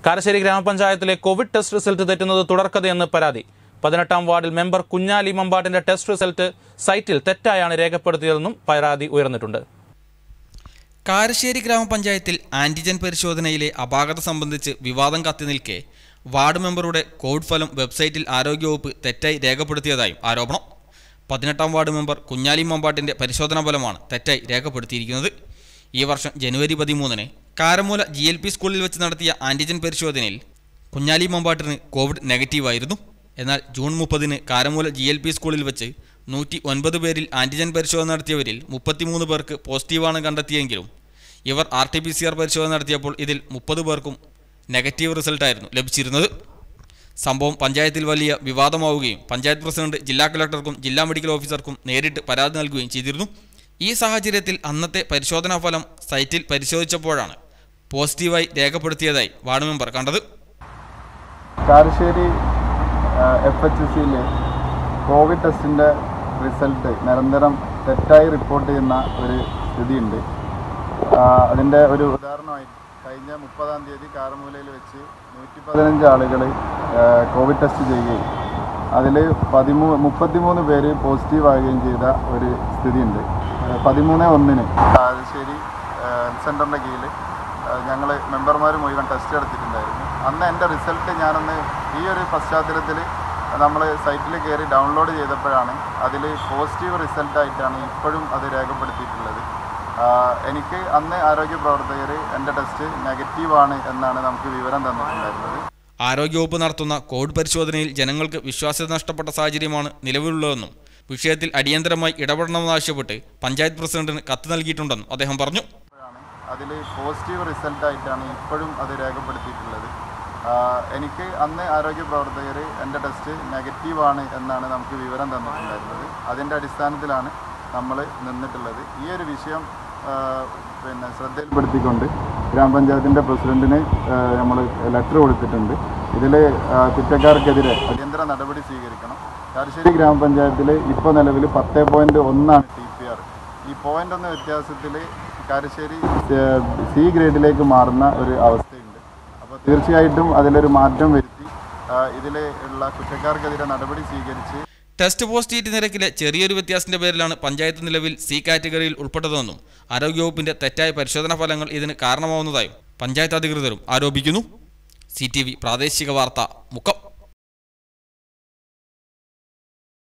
കാരശ്ശേരി ഗ്രാമപഞ്ചായത്തിലെ COVID test result തെറ്റുന്നത് തുടർക്കഥയെന്ന് പരാതി പതിനെട്ടാം വാർഡിൽ മെമ്പർ കുഞ്ഞാലി മമ്പാട്ടിന്റെ ടെസ്റ്റ് റിസൾട്ട് സൈറ്റിൽ തെറ്റായാണ് രേഖപ്പെടുത്തിയതെന്നും പരാതി ഉയർന്നിട്ടുണ്ട് കാരശ്ശേരി ഗ്രാമപഞ്ചായത്തിൽ ആന്റിജൻ പരിശോധനയിലെ അപാകത സംബന്ധിച്ച് വിവാദം കത്തി നിൽക്കെ വാർഡ് മെമ്പറുടെ കോവിഡ് ഫലം വെബ്സൈറ്റിൽ ആരോഗ്യവകുപ്പ് തെറ്റായി രേഖപ്പെടുത്തിയതായും ആരോപണം പതിനെട്ടാം വാർഡ് മെമ്പർ കുഞ്ഞാലി മമ്പാട്ടിന്റെ പരിശോധനാ ഫലമാണ് തെറ്റായി രേഖപ്പെടുത്തിയിരിക്കുന്നത് ഈ വർഷം ജനുവരി പതിമൂന്നിന് കാരമൂല ജി എൽ പി സ്കൂളിൽ വെച്ച് നടത്തിയ ആന്റിജൻ പരിശോധനയിൽ കുഞ്ഞാലി മമ്പാട്ടിന് കോവിഡ് നെഗറ്റീവായിരുന്നു എന്നാൽ ജൂൺ മുപ്പതിന് കാരമൂല ജി എൽ പി സ്കൂളിൽ വെച്ച് നൂറ്റി ഒൻപത് പേരിൽ ആന്റിജൻ പരിശോധന നടത്തിയവരിൽ മുപ്പത്തിമൂന്ന് പേർക്ക് പോസിറ്റീവാണ് കണ്ടെത്തിയെങ്കിലും ഇവർ R T P C R പരിശോധന നടത്തിയപ്പോൾ ഇതിൽ മുപ്പത് പേർക്കും നെഗറ്റീവ് റിസൾട്ടായിരുന്നു ലഭിച്ചിരുന്നത് സംഭവം പഞ്ചായത്തിൽ വലിയ വിവാദമാവുകയും പഞ്ചായത്ത് പ്രസിഡന്റ് ജില്ലാ കളക്ടർക്കും ജില്ലാ മെഡിക്കൽ ഓഫീസർക്കും നേരിട്ട് പരാതി നൽകുകയും ചെയ്തിരുന്നു ഈ സാഹചര്യത്തിൽ അന്നത്തെ പരിശോധനാ ഫലം സൈറ്റിൽ പരിശോധിച്ചപ്പോഴാണ് പോസിറ്റീവായി രേഖപ്പെടുത്തിയതായി വാർഡ് മെമ്പർ കണ്ടത് കാരശ്ശേരി എഫ് എച്ച് സിയിൽ കോവിഡ് ടെസ്റ്റിൻ്റെ റിസൾട്ട് നിരന്തരം തെറ്റായി റിപ്പോർട്ട് ചെയ്യുന്ന ഒരു സ്ഥിതിയുണ്ട് അതിൻ്റെ ഒരു ഉദാഹരണമായി കഴിഞ്ഞ മുപ്പതാം തീയതി കാരമൂലയിൽ വെച്ച് നൂറ്റി പതിനഞ്ച് ആളുകൾ കോവിഡ് ടെസ്റ്റ് ചെയ്യുകയും അതിൽ പതിമൂ മുപ്പത്തിമൂന്ന് പേര് പോസിറ്റീവ് ആവുകയും ചെയ്ത ഒരു സ്ഥിതിയുണ്ട് പതിമൂന്ന് ഒന്നിന് കാരശ്ശേരി ഹെൽത്ത് സെൻ്ററിൻ്റെ കീഴിൽ ഞങ്ങൾ മെമ്പർമാർ മുഴുവൻ ടെസ്റ്റ് എടുത്തിട്ടുണ്ടായിരുന്നു അന്ന് എൻ്റെ റിസൾട്ട് ഞാനൊന്ന് ഈ ഒരു പശ്ചാത്തലത്തിൽ നമ്മൾ സൈറ്റിൽ കയറി ഡൗൺലോഡ് ചെയ്തപ്പോഴാണ് അതിൽ പോസിറ്റീവ് റിസൾട്ടായിട്ടാണ് ഇപ്പോഴും അത് രേഖപ്പെടുത്തിയിട്ടുള്ളത് ആഹ് എനിക്ക് അന്ന് ആരോഗ്യ പ്രവർത്തകർ എൻ്റെ ടെസ്റ്റ് നെഗറ്റീവാണ് എന്നാണ് നമുക്ക് വിവരം തന്നിട്ടുണ്ടായിരുന്നത് ആരോഗ്യവകുപ്പ് നടത്തുന്ന കോവിഡ് പരിശോധനയിൽ ജനങ്ങൾക്ക് വിശ്വാസ്യത നഷ്ടപ്പെട്ട സാഹചര്യമാണ് നിലവിലുള്ളതെന്നും വിഷയത്തിൽ അടിയന്തരമായി ഇടപെടണമെന്നാവശ്യപ്പെട്ട് പഞ്ചായത്ത് പ്രസിഡന്റിന് കത്ത് നൽകിയിട്ടുണ്ടെന്നും അദ്ദേഹം പറഞ്ഞു ാണ് അതിൽ പോസിറ്റീവ് റിസൾട്ടായിട്ടാണ് ഇപ്പോഴും അത് രേഖപ്പെടുത്തിയിട്ടുള്ളത് ആഹ് എനിക്ക് അന്ന് ആരോഗ്യ പ്രവർത്തകർ എൻ്റെ ടെസ്റ്റ് നെഗറ്റീവാണ് എന്നാണ് നമുക്ക് വിവരം തന്നിട്ടുണ്ടായിരുന്നത് അതിൻ്റെ അടിസ്ഥാനത്തിലാണ് നമ്മൾ നിന്നിട്ടുള്ളത് ഈ ഒരു വിഷയം ആഹ് പിന്നെ ശ്രദ്ധയിൽപ്പെടുത്തിക്കൊണ്ട് ഗ്രാമപഞ്ചായത്തിൻ്റെ പ്രസിഡന്റിന് നമ്മൾ ലെറ്റർ കൊടുത്തിട്ടുണ്ട് ഇതിൽ കുറ്റക്കാർക്കെതിരെ അടിയന്തര നടപടി സ്വീകരിക്കണം കാരശ്ശേരി ഗ്രാമപഞ്ചായത്തിൽ ഇപ്പോൾ നിലവിൽ പത്ത് പോയിൻറ്റ് ഒന്നാണ് ടി പി ആർ ഈ പോയിന്റ് ഒന്ന് വ്യത്യാസത്തിൽ കാരശ്ശേരി സി ഗ്രേഡിലേക്ക് മാറുന്ന ഒരു അവസ്ഥയുണ്ട് അപ്പോൾ തീർച്ചയായിട്ടും അതിലൊരു മാറ്റം വരുത്തി ഇതിൽ ഉള്ള കുറ്റക്കാർക്കെതിരെ നടപടി സ്വീകരിച്ച് ടെസ്റ്റ് പോസിറ്റിവിറ്റി നിരക്കിലെ ചെറിയൊരു വ്യത്യാസത്തിന്റെ പേരിലാണ് പഞ്ചായത്ത് നിലവിൽ സി കാറ്റഗറിയിൽ ഉൾപ്പെട്ടതെന്നും ആരോഗ്യവകുപ്പിന്റെ തെറ്റായ പരിശോധനാ ഫലങ്ങൾ ഇതിന് കാരണമാവുന്നതായും പഞ്ചായത്ത് അധികൃതരും ആരോപിക്കുന്നു സി പ്രാദേശിക വാർത്ത മുക്കം